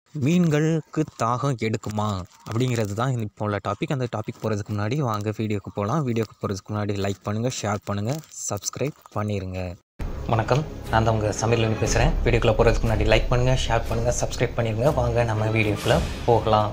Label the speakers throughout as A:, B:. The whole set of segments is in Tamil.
A: மீன்களுக்கு தாகம் எடுக்குமா அப்படிங்கிறது தான் இப்போ உள்ள டாபிக் அந்த டாபிக் போகிறதுக்கு முன்னாடி வாங்க வீடியோக்கு போகலாம் வீடியோக்கு போகிறதுக்கு முன்னாடி லைக் பண்ணுங்கள் ஷேர் பண்ணுங்கள் சப்ஸ்கிரைப் பண்ணிடுங்க வணக்கம் நான் தான் உங்கள் சமையல் பேசுகிறேன் வீடியோக்குள்ளே போகிறதுக்கு முன்னாடி லைக் பண்ணுங்கள் ஷேர் பண்ணுங்கள் சப்ஸ்கிரைப் பண்ணிடுங்க வாங்க நம்ம வீடியோக்குள்ளே போகலாம்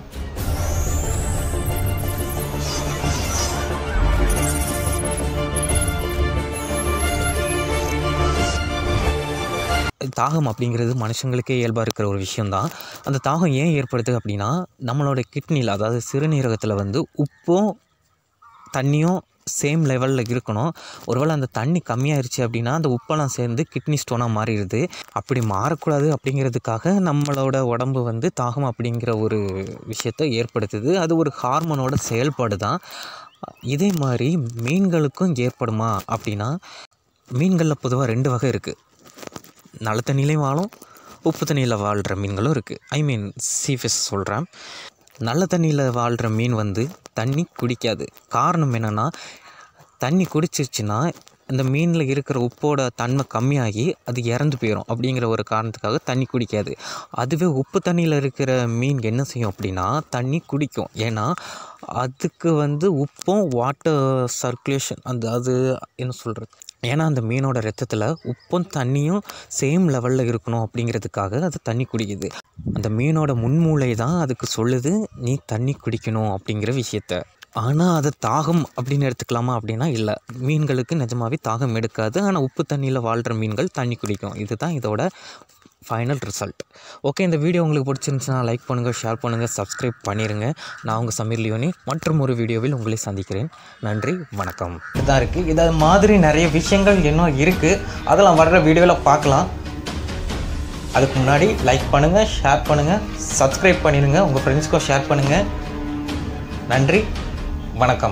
A: தாகம் அப்படிங்கிறது மனுஷங்களுக்கே இயல்பாக இருக்கிற ஒரு விஷயந்தான் அந்த தாகம் ஏன் ஏற்படுது அப்படின்னா நம்மளோட கிட்னியில் அதாவது சிறுநீரகத்தில் வந்து உப்பும் தண்ணியும் சேம் லெவலில் இருக்கணும் ஒருவேளை அந்த தண்ணி கம்மியாயிருச்சு அப்படின்னா அந்த உப்பெல்லாம் சேர்ந்து கிட்னி ஸ்டோனாக மாறிடுது அப்படி மாறக்கூடாது அப்படிங்கிறதுக்காக நம்மளோட உடம்பு வந்து தாகம் அப்படிங்கிற ஒரு விஷயத்தை ஏற்படுத்துது அது ஒரு ஹார்மோனோட செயல்பாடு தான் இதே மாதிரி மீன்களுக்கும் ஏற்படுமா அப்படின்னா மீன்களில் பொதுவாக ரெண்டு வகை இருக்குது நல்ல தண்ணியிலையும் வாழும் உப்பு தண்ணியில் வாழ்கிற மீன்களும் இருக்குது ஐ மீன் சீஃபிஷ் சொல்கிறேன் நல்ல தண்ணியில் வாழ்கிற மீன் வந்து தண்ணி குடிக்காது காரணம் என்னென்னா தண்ணி குடிச்சிருச்சுன்னா இந்த மீனில் இருக்கிற உப்போட தன்மை கம்மியாகி அது இறந்து போயிடும் அப்படிங்கிற ஒரு காரணத்துக்காக தண்ணி குடிக்காது அதுவே உப்பு தண்ணியில் இருக்கிற மீன் என்ன செய்யும் அப்படின்னா தண்ணி குடிக்கும் ஏன்னா அதுக்கு வந்து உப்பும் வாட்டர் சர்க்குலேஷன் அந்த அது என்ன சொல்கிறது ஏன்னா அந்த மீனோட ரத்தத்தில் உப்பும் தண்ணியும் சேம் லெவலில் இருக்கணும் அப்படிங்கிறதுக்காக அது தண்ணி குடிக்குது அந்த மீனோட முன்மூளை தான் அதுக்கு சொல்லுது நீ தண்ணி குடிக்கணும் அப்படிங்கிற விஷயத்த ஆனால் அது தாகம் அப்படின்னு எடுத்துக்கலாமா அப்படின்னா இல்லை மீன்களுக்கு நிஜமாவே தாகம் எடுக்காது ஆனால் உப்பு தண்ணியில் வாழ்கிற மீன்கள் தண்ணி குடிக்கும் இதுதான் இதோட ஃபைனல் ரிசல்ட் ஓகே இந்த வீடியோ உங்களுக்கு பிடிச்சிருந்துச்சுன்னா லைக் பண்ணுங்கள் ஷேர் பண்ணுங்கள் சப்ஸ்கிரைப் பண்ணிடுங்க நான் உங்கள் சமீர் லியோனி மற்றும் ஒரு வீடியோவில் உங்களை சந்திக்கிறேன் நன்றி வணக்கம் இதாக இருக்குது இதை மாதிரி நிறைய விஷயங்கள் இன்னும் இருக்குது அதெல்லாம் வர்ற வீடியோவில் பார்க்கலாம் அதுக்கு முன்னாடி லைக் பண்ணுங்கள் ஷேர் பண்ணுங்கள் சப்ஸ்கிரைப் பண்ணிடுங்க உங்கள் ஃப்ரெண்ட்ஸ்க்கும் ஷேர் பண்ணுங்கள் நன்றி வணக்கம்